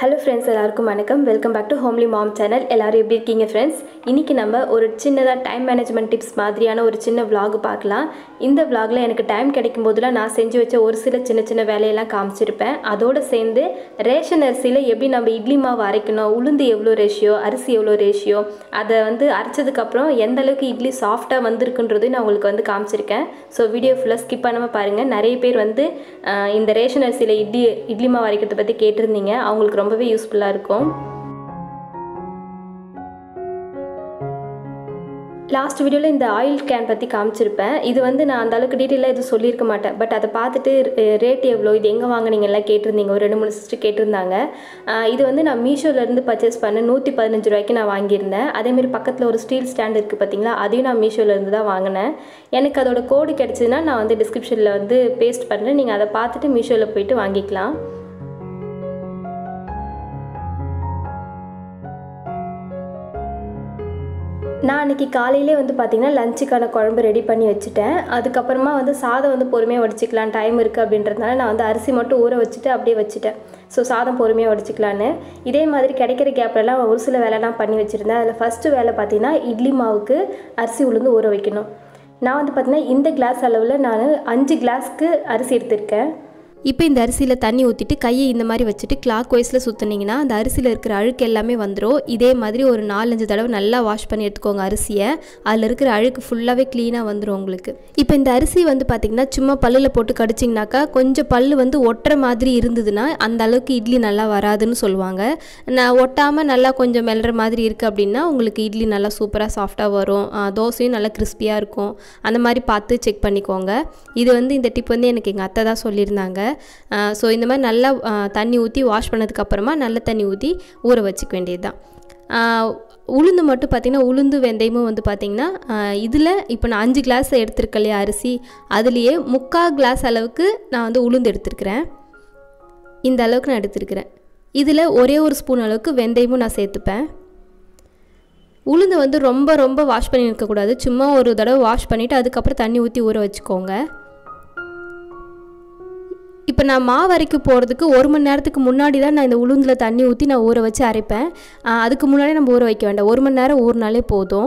hello friends எல்லாருக்கும் வணக்கம் welcome back to homely mom channel எல்லாரும் எப்படி இருக்கீங்க ஃப்ரெண்ட்ஸ் இன்றைக்கி நம்ம ஒரு சின்னதாக டைம் மேனேஜ்மெண்ட் டிப்ஸ் மாதிரியான ஒரு சின்ன vlog பார்க்கலாம் இந்த vlogல எனக்கு டைம் கிடைக்கும் போதெல்லாம் நான் செஞ்சு வச்ச ஒரு சில சின்ன சின்ன வேலையெல்லாம் காமிச்சிருப்பேன் அதோடு சேர்ந்து ரேஷன் அரிசியில் எப்படி நம்ம இட்லி மாவு அரைக்கணும் உளுந்து எவ்வளோ ரேஷியோ அரிசி எவ்வளோ ரேஷியோ அதை வந்து அரைச்சதுக்கப்புறம் எந்த அளவுக்கு இட்லி சாஃப்டாக வந்திருக்குன்றதையும் நான் உங்களுக்கு வந்து காமிச்சிருக்கேன் ஸோ வீடியோ ஃபுல்லாக ஸ்கிப் பண்ணாமல் பாருங்கள் நிறைய பேர் வந்து ஆஹ், இந்த ரேஷன் அரிசியில் இட்லி இட்லி மாவு அரைக்கிறத பற்றி கேட்டிருந்தீங்க அவங்களுக்கு ரொம்பவே யூஸ்ஃபுல்லாக இருக்கும் லாஸ்ட் வீடியோவில் இந்த ஆயில் கேன் பற்றி காமிச்சிருப்பேன் இது வந்து நான் அந்த அளவுக்கு டீட்டெயிலாக எதுவும் சொல்லியிருக்க மாட்டேன் பட் அதை பார்த்துட்டு ரேட் எவ்வளோ இது எங்கே வாங்குனீங்கலாம் கேட்டிருந்தீங்க ஒரு ரெண்டு மூணு சிஸ்டர் கேட்டிருந்தாங்க ஆஹ் இது வந்து நான் மீஷோலேருந்து பர்ச்சேஸ் பண்ண நூற்றி பதினஞ்சு ரூபாய்க்கு நான் வாங்கியிருந்தேன் அதேமாரி பக்கத்தில் ஒரு ஸ்டீல் ஸ்டாண்ட் இருக்குது பார்த்தீங்களா அதையும் நான் மீஷோலேருந்து தான் வாங்கினேன் எனக்கு அதோட கோடு கிடச்சிதுன்னா நான் வந்து டிஸ்கிரிப்ஷனில் வந்து பேஸ்ட் பண்ணுறேன் நீங்கள் அதை பார்த்துட்டு மீஷோவில் போயிட்டு வாங்கிக்கலாம் நான் அன்றைக்கி காலையிலே வந்து பார்த்திங்கன்னா லஞ்சுக்கான குழம்பு ரெடி பண்ணி வச்சுட்டேன் அதுக்கப்புறமா வந்து சாதம் வந்து பொறுமையாக வடிச்சிக்கலாம் டைம் இருக்குது அப்படின்றதுனால நான் வந்து அரிசி மட்டும் ஊற வச்சுட்டு அப்படியே வச்சுட்டேன் ஸோ சாதம் பொறுமையாக வடிச்சிக்கலான்னு இதே மாதிரி கிடைக்கிற கேப்லலாம் ஒரு சில வேலைலாம் பண்ணி வச்சுருந்தேன் அதில் ஃபஸ்ட்டு வேலை பார்த்திங்கன்னா இட்லி மாவுக்கு அரிசி உளுந்து ஊற வைக்கணும் நான் வந்து பார்த்திங்கன்னா இந்த கிளாஸ் அளவில் நான் அஞ்சு கிளாஸ்க்கு அரிசி எடுத்திருக்கேன் இப்போ இந்த அரிசியில் தண்ணி ஊற்றிட்டு கையை இந்த மாதிரி வச்சுட்டு கிளாக் வைஸில் சுற்றுனீங்கன்னா அந்த அரிசியில் இருக்கிற அழுக்கு எல்லாமே வந்துடும் இதே மாதிரி ஒரு நாலஞ்சு தடவை நல்லா வாஷ் பண்ணி எடுத்துக்கோங்க அரிசியை அதில் இருக்கிற அழுக்கு ஃபுல்லாகவே க்ளீனாக வந்துடும் உங்களுக்கு இப்போ இந்த அரிசி வந்து பார்த்திங்கன்னா சும்மா பல்லில் போட்டு கடிச்சிங்கனாக்கா கொஞ்சம் பல் வந்து ஒட்டுற மாதிரி இருந்ததுன்னா அந்த அளவுக்கு இட்லி நல்லா வராதுன்னு சொல்லுவாங்க நான் ஒட்டாமல் நல்லா கொஞ்சம் மெல்ற மாதிரி இருக்குது அப்படின்னா உங்களுக்கு இட்லி நல்லா சூப்பராக சாஃப்டாக வரும் ஆ, தோசையும் நல்லா கிறிஸ்பியாக இருக்கும் அந்த மாதிரி பார்த்து செக் பண்ணிக்கோங்க இது வந்து இந்த டிப் வந்து எனக்கு எங்கள் அத்தை தான் சொல்லியிருந்தாங்க ஸோ இந்த மாதிரி நல்லா ஆ, தண்ணி ஊற்றி வாஷ் பண்ணதுக்கப்புறமா நல்ல தண்ணி ஊற்றி ஊற வச்சுக்க வேண்டியது தான் உளுந்து மட்டும் பார்த்திங்கன்னா உளுந்து வெந்தயமும் வந்து பார்த்திங்கன்னா இதில் இப்போ நான் அஞ்சு கிளாஸ் எடுத்திருக்கேன் இல்லையா அரிசி அதுலேயே முக்கால் கிளாஸ் அளவுக்கு நான் வந்து உளுந்து எடுத்திருக்கிறேன் இந்த அளவுக்கு நான் எடுத்திருக்கிறேன் இதில் ஒரே ஒரு ஸ்பூன் அளவுக்கு வெந்தயமும் நான் சேர்த்துப்பேன் உளுந்து வந்து ரொம்ப ரொம்ப வாஷ் பண்ணி இருக்கக்கூடாது சும்மா ஒரு தடவை வாஷ் பண்ணிவிட்டு அதுக்கப்புறம் தண்ணி ஊற்றி ஊற வச்சுக்கோங்க இப்போ நான் மாவு அரைக்க போகிறதுக்கு ஒரு மணி நேரத்துக்கு முன்னாடி தான் நான் இந்த உளுந்தில் தண்ணி ஊற்றி நான் ஊற வச்சு அரைப்பேன் ஆ, அதுக்கு முன்னாடி நம்ம ஊற வைக்க வேண்டாம் ஒரு மணி நேரம் ஊறினாலே போதும்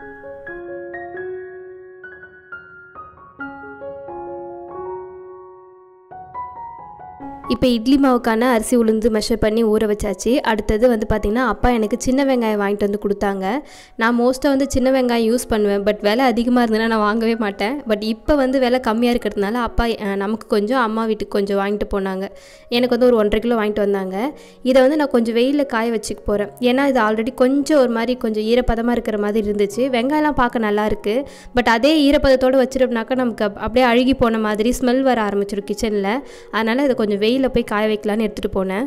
இப்போ இட்லி மாவுக்கான அரிசி உளுந்து மெஷர் பண்ணி ஊற வச்சாச்சு அடுத்தது வந்து பார்த்திங்கன்னா அப்பா எனக்கு சின்ன வெங்காயம் வாங்கிட்டு வந்து கொடுத்தாங்க நான் மோஸ்ட்டாக வந்து சின்ன வெங்காயம் யூஸ் பண்ணுவேன் பட் விலை அதிகமாக இருந்ததுன்னா நான் வாங்கவே மாட்டேன் பட் இப்போ வந்து விலை கம்மியாக இருக்கிறதுனால அப்பா அஹ், நமக்கு கொஞ்சம் அம்மா வீட்டுக்கு கொஞ்சம் வாங்கிட்டு போனாங்க எனக்கு வந்து ஒரு ஒன்றரை கிலோ வாங்கிட்டு வந்தாங்க இதை வந்து நான் கொஞ்சம் வெயிலில் காய வச்சுக்க போகிறேன் ஏன்னா இது ஆல்ரெடி கொஞ்சம் ஒரு மாதிரி கொஞ்சம் ஈரப்பதமாக இருக்கிற மாதிரி இருந்துச்சு வெங்காயம்லாம் பார்க்க நல்லா இருக்கு பட் அதே ஈரப்பதத்தோடு வச்சிட்டோம்னாக்கா நமக்கு அப்- அப்படியே அழுகி போன மாதிரி ஸ்மெல் வர ஆரம்பிச்சிடும் கிச்சனில் அதனால் இதை கொஞ்சம் வெயிலில் போய் காய வைக்கலான்னு எடுத்துகிட்டு போனேன்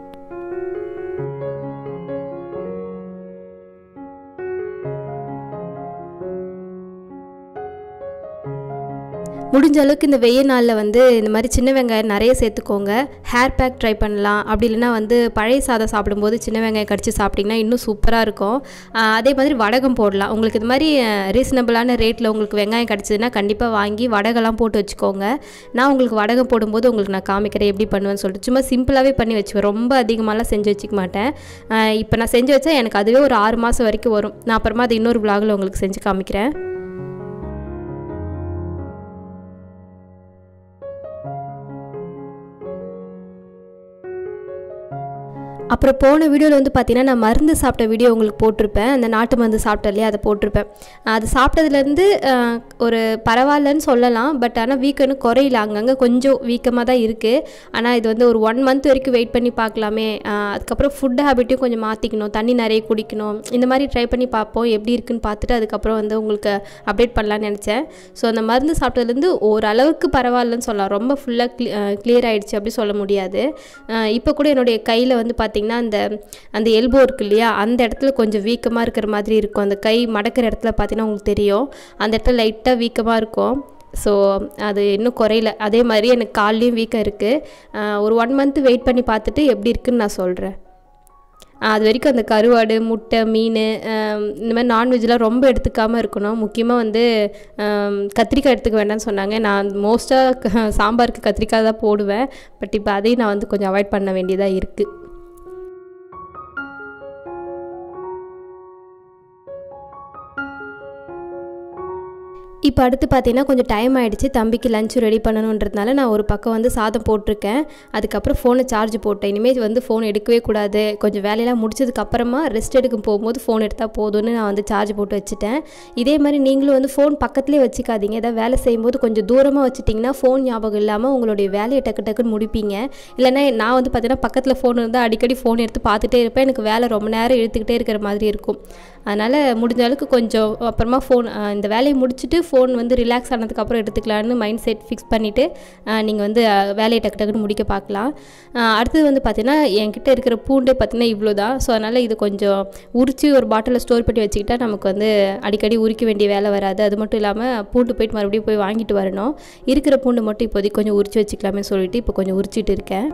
முடிஞ்ச அளவுக்கு இந்த வெயில் நாளில் வந்து இந்த மாதிரி சின்ன வெங்காயம் நிறைய சேர்த்துக்கோங்க ஹேர் பேக் ட்ரை பண்ணலாம் அப்படி இல்லைன்னா வந்து பழைய சாதம் சாப்பிடும்போது சின்ன வெங்காயம் கடிச்சு சாப்பிட்டிங்கன்னா இன்னும் சூப்பராக இருக்கும் ஆஹ் அதே மாதிரி வடகம் போடலாம் உங்களுக்கு இது மாதிரி ரீசனபிளான ரேட்டில் உங்களுக்கு வெங்காயம் கிடச்சிதுன்னா கண்டிப்பாக வாங்கி வடகெல்லாம் போட்டு வச்சுக்கோங்க நான் உங்களுக்கு வடகம் போடும்போது உங்களுக்கு நான் காமிக்கிறேன் எப்படி பண்ணுவேன்னு சொல்லிட்டு சும்மா சிம்பிளாகவே பண்ணி வச்சுக்குவேன் ரொம்ப அதிகமாகலாம் செஞ்சு வச்சுக்க மாட்டேன் இப்போ நான் செஞ்சு வச்சா எனக்கு அதுவே ஒரு ஆறு மாதம் வரைக்கும் வரும் நான் அப்புறமா அது இன்னொரு vlogல உங்களுக்கு செஞ்சு காமிக்கிறேன் அப்புறம் போன வீடியோவில் வந்து பார்த்தீங்கன்னா நான் மருந்து சாப்பிட்ட வீடியோ உங்களுக்கு போட்டிருப்பேன் அந்த நாட்டு மருந்து சாப்பிட்டேன் இல்லையா அதை போட்டிருப்பேன் அது சாப்பிட்டதுலேருந்து அஹ், ஒரு பரவாயில்லன்னு சொல்லலாம் பட் ஆனால் வீக்கன்னு குறையில அங்கங்கே கொஞ்சம் வீக்கமாக தான் இருக்குது ஆனால் இது வந்து ஒரு ஒன் மந்த் வரைக்கும் வெயிட் பண்ணி பார்க்கலாமே அஹ், அதுக்கப்புறம் ஃபுட் ஹேபிட்டையும் கொஞ்சம் மாற்றிக்கணும் தண்ணி நிறைய குடிக்கணும் இந்த மாதிரி ட்ரை பண்ணி பார்ப்போம் எப்படி இருக்குன்னு பார்த்துட்டு அதுக்கப்புறம் வந்து உங்களுக்கு அப்டேட் பண்ணலான்னு நினச்சேன் ஸோ அந்த மருந்து சாப்பிட்டதுலேருந்து ஓரளவுக்கு பரவாயில்லன்னு சொல்லலாம் ரொம்ப ஃபுல்லாக க்ளி கிளியர் ஆயிடுச்சு அப்படி சொல்ல முடியாது இப்போ கூட என்னுடைய கையில் வந்து பார்த்திங்கன்னா அந்த அந்த எல்போ இருக்கு இல்லையா அந்த இடத்துல கொஞ்சம் வீக்கமாக இருக்கிற மாதிரி இருக்கும் அந்த கை மடக்கிற இடத்துல பார்த்தீங்கன்னா உங்களுக்கு தெரியும் அந்த இடத்துல லைட்டாக வீக்கமாக இருக்கும் ஸோ அது இன்னும் குறையல அதே மாதிரி எனக்கு கால்லையும் வீக்கம் இருக்குது ஒரு ஒன் மந்த் வெயிட் பண்ணி பார்த்துட்டு எப்படி இருக்குன்னு நான் சொல்கிறேன் அது வரைக்கும் அந்த கருவாடு முட்டை மீன் ஆம், இந்த மாதிரி நான்வெஜ்லாம் ரொம்ப எடுத்துக்காமல் இருக்கணும் முக்கியமாக வந்து ஆம், கத்திரிக்காய் எடுத்துக்க வேண்டாம்னு சொன்னாங்க நான் மோஸ்ட்டாக சாம்பாருக்கு கத்திரிக்காய் தான் போடுவேன் பட் இப்போ அதையும் நான் வந்து கொஞ்சம் அவாய்ட் பண்ண வேண்டியதாக இருக்குது இப்போ அடுத்து பார்த்தீங்கன்னா கொஞ்சம் டைம் ஆகிடுச்சு தம்பிக்கு லஞ்ச் ரெடி பண்ணணுன்றதுனால நான் ஒரு பக்கம் வந்து சாதம் போட்டிருக்கேன் அதுக்கப்புறம் ஃபோனை சார்ஜ் போட்டேன் இனிமேல் வந்து ஃபோன் எடுக்கவே கூடாது கொஞ்சம் வேலையெல்லாம் முடிச்சதுக்கப்புறமா ரெஸ்ட் எடுக்க போகும்போது ஃபோன் எடுத்தால் போதும்னு நான் வந்து சார்ஜ் போட்டு வச்சுட்டேன் இதே மாதிரி நீங்களும் வந்து ஃபோன் பக்கத்துலேயே வச்சுக்காதீங்க ஏதாவது வேலை செய்யும்போது கொஞ்சம் தூரமாக வச்சுட்டிங்கன்னா ஃபோன் ஞாபகம் இல்லாமல் உங்களுடைய வேலையை டக்கு டக்குன்னு முடிப்பீங்க இல்லைன்னா நான் வந்து பார்த்தீங்கன்னா பக்கத்தில் ஃபோன் இருந்தால் அடிக்கடி ஃபோன் எடுத்து பார்த்துட்டே இருப்பேன் எனக்கு வேலை ரொம்ப நேரம் இழுத்துக்கிட்டே இருக்கிற மாதிரி இருக்கும் அதனால் முடிஞ்ச அளவுக்கு கொஞ்சம் அப்புறமா ஃபோன் இந்த வேலையை முடிச்சுட்டு ஃபோன் வந்து ரிலாக்ஸ் ஆனதுக்கப்புறம் எடுத்துக்கலான்னு மைண்ட் செட் ஃபிக்ஸ் பண்ணிவிட்டு நீங்கள் வந்து அஹ், வேலையை டக்கு டக்குன்னு முடிக்க பார்க்கலாம் அஹ், அடுத்தது வந்து பார்த்திங்கன்னா என்கிட்ட இருக்கிற பூண்டே பார்த்திங்கன்னா இவ்வளோ தான் ஸோ அதனால் இது கொஞ்சம் உரித்து ஒரு பாட்டிலில் ஸ்டோர் பண்ணி வச்சுக்கிட்டா நமக்கு வந்து அடிக்கடி உரிக்க வேண்டிய வேலை வராது அது மட்டும் இல்லாமல் பூண்டு போயிட்டு மறுபடியும் போய் வாங்கிட்டு வரணும் இருக்கிற பூண்டு மட்டும் இப்போதைக்கு கொஞ்சம் உரித்து வச்சுக்கலாமே சொல்லிட்டு இப்போ கொஞ்சம் உரிச்சிட்டு இருக்கேன்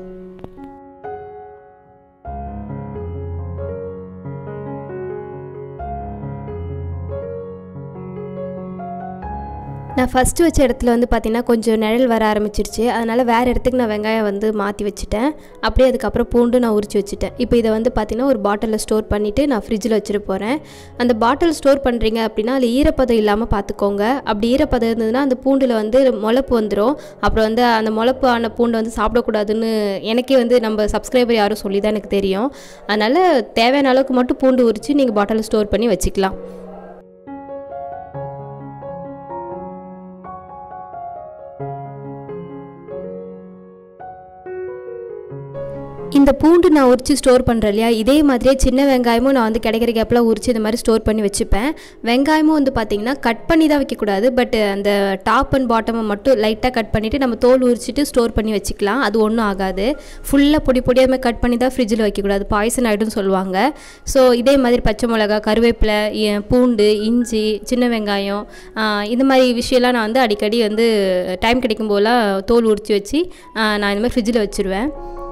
நான் ஃபஸ்ட்டு வச்ச இடத்துல வந்து பார்த்திங்கன்னா கொஞ்சம் நிழல் வர ஆரம்பிச்சிருச்சு அதனால் வேறு இடத்துக்கு நான் வெங்காயம் வந்து மாற்றி வச்சுட்டேன் அப்படியே அதுக்கப்புறம் பூண்டு நான் உரிச்சு வச்சுட்டேன் இப்போ இதை வந்து பார்த்திங்கன்னா ஒரு பாட்டிலில் ஸ்டோர் பண்ணிவிட்டு நான் ஃப்ரிட்ஜில் வச்சுட்டு போகிறேன் அந்த பாட்டில் ஸ்டோர் பண்ணுறீங்க அப்படின்னா அதில் ஈரப்பதம் இல்லாமல் பார்த்துக்கோங்க அப்படி ஈரப்பதம் இருந்ததுன்னா அந்த பூண்டில் வந்து முளப்பு வந்துடும் அப்புறம் வந்து அந்த முளப்பு ஆன பூண்டை வந்து சாப்பிடக்கூடாதுன்னு எனக்கே வந்து நம்ம சப்ஸ்கிரைபர் யாரும் சொல்லி தான் எனக்கு தெரியும் அதனால் தேவையான அளவுக்கு மட்டும் பூண்டு உரித்து நீங்கள் பாட்டிலில் ஸ்டோர் பண்ணி வச்சுக்கலாம் இந்த பூண்டு நான் உரித்து ஸ்டோர் பண்ணுறேன் இல்லையா இதே மாதிரியே சின்ன வெங்காயமும் நான் வந்து கிடைக்கிற கேப்பில் உரித்து இந்த மாதிரி ஸ்டோர் பண்ணி வச்சுப்பேன் வெங்காயமும் வந்து பார்த்திங்கன்னா கட் பண்ணி தான் வைக்கக்கூடாது பட் அந்த டாப் அண்ட் பாட்டமை மட்டும் லைட்டாக கட் பண்ணிவிட்டு நம்ம தோல் உரிச்சிட்டு ஸ்டோர் பண்ணி வச்சுக்கலாம் அது ஒன்றும் ஆகாது ஃபுல்லாக பொடி பொடியாக கட் பண்ணி தான் ஃப்ரிட்ஜில் வைக்கக்கூடாது பாய்சன் ஆகிடும்னு சொல்லுவாங்க ஸோ இதே மாதிரி பச்சை மிளகா கருவேப்பிலை எ- பூண்டு இஞ்சி சின்ன வெங்காயம் ஆஹ் இந்த மாதிரி விஷயம்லாம் நான் வந்து அடிக்கடி வந்து டைம் கிடைக்கும் போதெல்லாம் தோல் உரித்து வச்சு ஆஹ் நான் இந்த மாதிரி ஃப்ரிட்ஜில் வச்சுருவேன்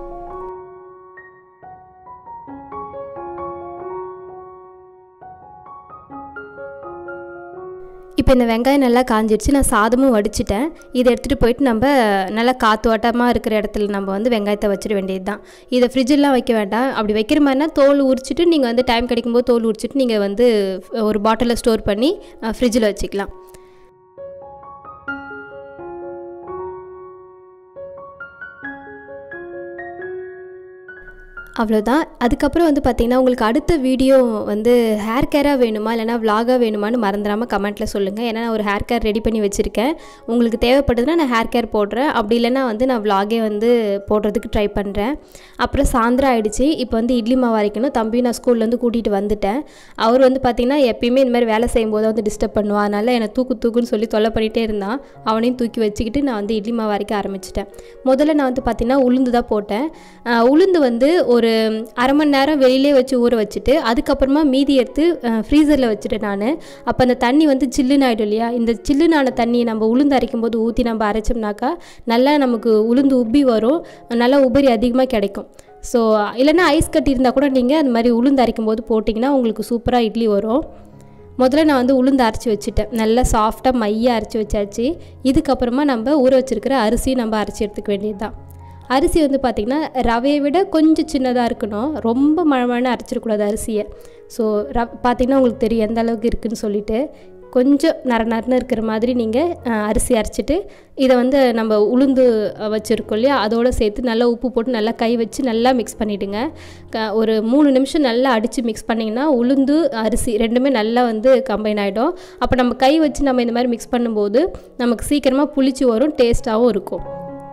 இப்போ இந்த வெங்காயம் நல்லா காஞ்சிடுச்சு நான் சாதமும் வடிச்சிட்டேன் இதை எடுத்துகிட்டு போயிட்டு நம்ம நல்லா காத்தோட்டமாக இருக்கிற இடத்துல நம்ம வந்து வெங்காயத்தை வச்சிட வேண்டியது தான் இதை ஃப்ரிட்ஜெலாம் வைக்க வேண்டாம் அப்படி வைக்கிற மாதிரினா தோல் உரிச்சிட்டு நீங்கள் வந்து டைம் கிடைக்கும்போது தோல் உரிச்சிட்டு நீங்கள் வந்து ஒரு பாட்டிலில் ஸ்டோர் பண்ணி ஃப்ரிட்ஜில் வச்சுக்கலாம் அவ்வளோதான் அதுக்கப்புறம் வந்து பார்த்திங்கன்னா உங்களுக்கு அடுத்த வீடியோ வந்து ஹேர் கேராக வேணுமா இல்லைனா vlog-ஆ வேணுமான்னு மறந்துடாமல் கமெண்ட்டில் சொல்லுங்கள் ஏன்னா நான் ஒரு ஹேர் கேர் ரெடி பண்ணி வச்சுருக்கேன் உங்களுக்கு தேவைப்படுதுன்னா நான் ஹேர் கேர் போடுறேன் அப்படி இல்லைன்னா வந்து நான் vlog-ஏ வந்து போடுறதுக்கு ட்ரை பண்ணுறேன் அப்புறம் சாயந்தரம் ஆயிடுச்சு இப்போ வந்து இட்லி மாவு அரைக்கணும் தம்பி நான் ஸ்கூல்லேருந்து கூட்டிகிட்டு வந்துட்டேன் அவர் வந்து பார்த்திங்கன்னா எப்பயுமே இந்த மாதிரி வேலை செய்யும்போது வந்து டிஸ்டர்ப் பண்ணுவான் அதனால் என்னை தூக்கு தூக்குன்னு சொல்லி தொல்லை பண்ணிகிட்டே இருந்தான் அவனையும் தூக்கி வச்சுக்கிட்டு நான் வந்து இட்லி மாவு அரைக்க ஆரம்பிச்சிட்டேன் முதல்ல நான் வந்து பார்த்திங்கன்னா உளுந்து தான் போட்டேன் ஆஹ் உளுந்து வந்து ஒரு அரை மணி நேரம் வெளியிலே வச்சு ஊற வச்சுட்டு அதுக்கப்புறமா மீதி எடுத்து ஃப்ரீசரில் வச்சுட்டேன் நான் அப்போ அந்த தண்ணி வந்து சில்லுன்னு ஆகிடும் இல்லையா இந்த சில்லுனான தண்ணியை நம்ம உளுந்து அரைக்கும் போது ஊற்றி நம்ம அரைச்சோம்னாக்கா நல்லா நமக்கு உளுந்து உப்பி வரும் நல்லா உபரி அதிகமாக கிடைக்கும் ஸோ இல்லைன்னா ஐஸ் கட்டி இருந்தால் கூட நீங்கள் அந்த மாதிரி உளுந்து அரைக்கும் போது போட்டிங்கன்னா உங்களுக்கு சூப்பராக இட்லி வரும் முதல்ல நான் வந்து உளுந்து அரைச்சி வச்சுட்டேன் நல்லா சாஃப்டாக மையாக அரைச்சி வச்சாச்சு இதுக்கப்புறமா நம்ம ஊற வச்சிருக்கிற அரிசியும் நம்ம அரைச்சி எடுத்துக்க வேண்டியது தான் அரிசி வந்து பார்த்திங்கன்னா ரவையை விட கொஞ்சம் சின்னதாக இருக்கணும் ரொம்ப மழை அரைச்சிடக்கூடாது அரிசியை ஸோ ர பார்த்திங்கன்னா உங்களுக்கு தெரியும் எந்த அளவுக்கு இருக்குன்னு சொல்லிட்டு கொஞ்சம் நர நரன்னு இருக்கிற மாதிரி நீங்கள் அரிசி அரைச்சிட்டு இதை வந்து நம்ம உளுந்து அஹ், வச்சுருக்கோம் இல்லையா அதோடு சேர்த்து நல்லா உப்பு போட்டு நல்லா கை வச்சு நல்லா மிக்ஸ் பண்ணிவிடுங்க க ஒரு மூணு நிமிஷம் நல்லா அடித்து மிக்ஸ் பண்ணிங்கன்னா உளுந்து அரிசி ரெண்டுமே நல்லா வந்து கம்பைன் ஆகிடும் அப்போ நம்ம கை வச்சு நம்ம இந்த மாதிரி மிக்ஸ் பண்ணும்போது நமக்கு சீக்கிரமாக புளிச்சு வரும் டேஸ்ட்டாகவும் இருக்கும்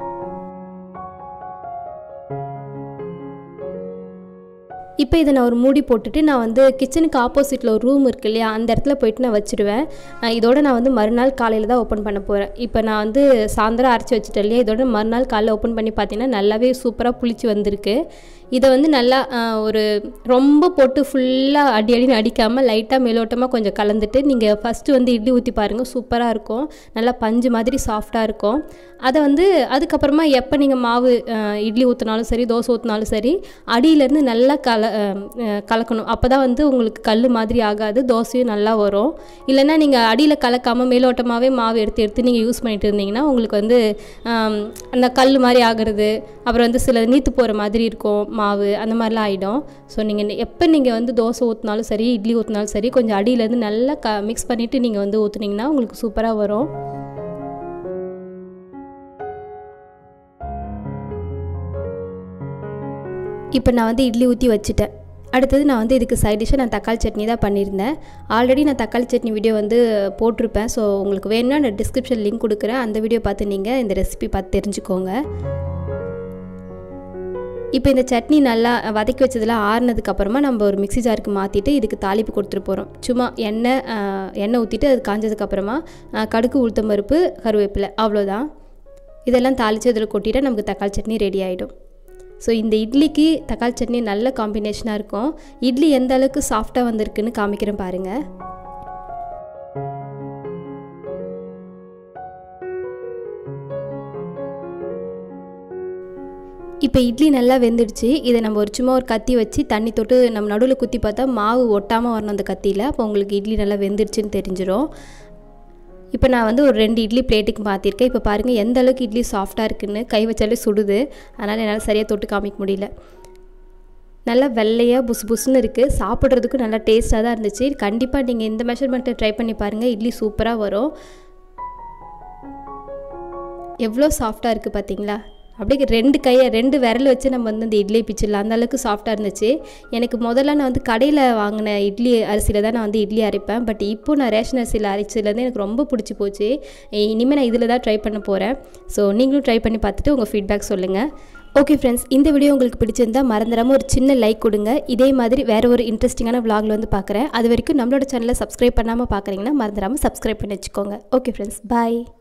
இப்போ இதை நான் ஒரு மூடி போட்டுட்டு நான் வந்து கிச்சனுக்கு ஆப்போசிட்டில் ஒரு ரூம் இருக்கு இல்லையா அந்த இடத்துல போயிட்டு நான் வச்சுருவேன் அஹ் இதோட நான் வந்து மறுநாள் காலையில் தான் ஓப்பன் பண்ண போகிறேன் இப்போ நான் வந்து சாயந்தரம் அரைச்சி வச்சுட்டேன் இல்லையா இதோட மறுநாள் காலையில் ஓப்பன் பண்ணி பார்த்தீங்கன்னா நல்லாவே சூப்பராக புளிச்சு வந்திருக்கு இதை வந்து நல்லா அஹ், ஒரு ரொம்ப போட்டு ஃபுல்லாக அடி அடின்னு அடிக்காமல் லைட்டாக மேலோட்டமாக கொஞ்சம் கலந்துட்டு நீங்கள் ஃபஸ்ட்டு வந்து இட்லி ஊற்றி பாருங்கள் சூப்பராக இருக்கும் நல்லா பஞ்சு மாதிரி சாஃப்டாக இருக்கும் அதை வந்து அதுக்கப்புறமா எப்போ நீங்கள் மாவு அஹ், இட்லி ஊற்றினாலும் சரி தோசை ஊற்றினாலும் சரி அடியிலேருந்து நல்லா கல அஹ், அஹ், கலக்கணும் அப்போ தான் வந்து உங்களுக்கு கல் மாதிரி ஆகாது தோசையும் நல்லா வரும் இல்லைன்னா நீங்கள் அடியில் கலக்காமல் மேலோட்டமாகவே மாவு எடுத்து எடுத்து நீங்கள் யூஸ் பண்ணிட்டு இருந்தீங்கன்னா உங்களுக்கு வந்து ஆம், அந்த கல் மாதிரி ஆகிறது அப்புறம் வந்து சில நீத்து போகிற மாதிரி இருக்கும் மாவு அந்த மாதிரிலாம் ஆகிடும் ஸோ நீங்கள் எப்போ நீங்கள் வந்து தோசை ஊற்றினாலும் சரி இட்லி ஊற்றினாலும் சரி கொஞ்சம் அடியிலேருந்து நல்லா க மிக்ஸ் பண்ணிவிட்டு நீங்கள் வந்து ஊற்றுனீங்கன்னா உங்களுக்கு சூப்பராக வரும் இப்போ நான் வந்து இட்லி ஊற்றி வச்சுட்டேன் அடுத்தது நான் வந்து இதுக்கு சைட் டிஷ்ஷாக நான் தக்காளி சட்னி தான் பண்ணியிருந்தேன் ஆல்ரெடி நான் தக்காளி சட்னி வீடியோ வந்து போட்டிருப்பேன் ஸோ உங்களுக்கு வேணும்னா நான் டிஸ்கிரிப்ஷன் லிங்க் கொடுக்குறேன் அந்த வீடியோ பார்த்து நீங்கள் இந்த ரெசிபி பார்த்து தெரிஞ்சுக்கோங்க இப்போ இந்த சட்னி நல்லா வதக்கி வச்சதெல்லாம் ஆறுனதுக்கப்புறமா நம்ம ஒரு மிக்ஸி ஜாருக்கு மாற்றிட்டு இதுக்கு தாளிப்பு கொடுத்துட்டு போகிறோம் சும்மா எண்ணெய் ஆஹ், எண்ணெய் ஊற்றிட்டு அது காஞ்சதுக்கப்புறமா ஆஹ், கடுகு உளுத்தம் பருப்பு கருவேப்பிலை அவ்வளோதான் இதெல்லாம் தாளித்து இதில் கொட்டிட்டு நமக்கு தக்காளி சட்னி ரெடி ஆகிடும் ஸோ இந்த இட்லிக்கு தக்காளி சட்னி நல்ல காம்பினேஷனாக இருக்கும் இட்லி எந்த அளவுக்கு சாஃப்டாக வந்திருக்குன்னு காமிக்கிறேன் பாருங்கள் இப்போ இட்லி நல்லா வெந்துடுச்சு இதை நம்ம ஒரு சும்மா ஒரு கத்தி வச்சு தண்ணி தொட்டு நம்ம நடுவில் குத்தி பார்த்தா மாவு ஒட்டாமல் வரணும் அந்த கத்தியில் அப்போ உங்களுக்கு இட்லி நல்லா வெந்துடுச்சுன்னு தெரிஞ்சிடும் இப்போ நான் வந்து ஒரு ரெண்டு இட்லி பிளேட்டுக்கு மாற்றிருக்கேன் இப்போ பாருங்கள் எந்த அளவுக்கு இட்லி சாஃப்டாக இருக்குன்னு கை வச்சாலே சுடுது அதனால் என்னால் சரியாக தொட்டு காமிக்க முடியல நல்லா வெள்ளையாக புசு புசுன்னு இருக்குது சாப்பிட்றதுக்கும் நல்லா டேஸ்ட்டாக தான் இருந்துச்சு கண்டிப்பாக நீங்கள் இந்த மெஷர்மெண்ட்டை ட்ரை பண்ணி பாருங்கள் இட்லி சூப்பராக வரும் எவ்வளோ சாஃப்டாக இருக்குது பார்த்தீங்களா அப்படியே ரெண்டு கையை ரெண்டு விரல் வச்சு நம்ம வந்து இந்த இட்லி பிச்சிடலாம் அந்த அளவுக்கு சாஃப்டாக இருந்துச்சு எனக்கு முதல்ல நான் வந்து கடையில் வாங்கின இட்லி அரிசியில் தான் நான் வந்து இட்லி அரைப்பேன் பட் இப்போ நான் ரேஷன் அரிசியில் அரைச்சதுலேருந்து எனக்கு ரொம்ப பிடிச்சி போச்சு இனிமேல் நான் இதில் தான் ட்ரை பண்ண போகிறேன் ஸோ நீங்களும் ட்ரை பண்ணி பார்த்துட்டு உங்கள் ஃபீட்பேக் சொல்லுங்கள் ஓகே ஃப்ரெண்ட்ஸ் இந்த வீடியோ உங்களுக்கு பிடிச்சிருந்தா மறந்துடாமல் ஒரு சின்ன லைக் கொடுங்க இதே மாதிரி வேறு ஒரு இன்ட்ரெஸ்டிங்கான vlogல வந்து பார்க்குறேன் அது வரைக்கும் நம்மளோட சேனலை சப்ஸ்கிரைப் பண்ணாமல் பார்க்குறீங்கன்னா மறந்துடாமல் சப்ஸ்கிரைப் பண்ணி வச்சுக்கோங்க ஓகே ஃப்ரெண்ட்ஸ் பாய்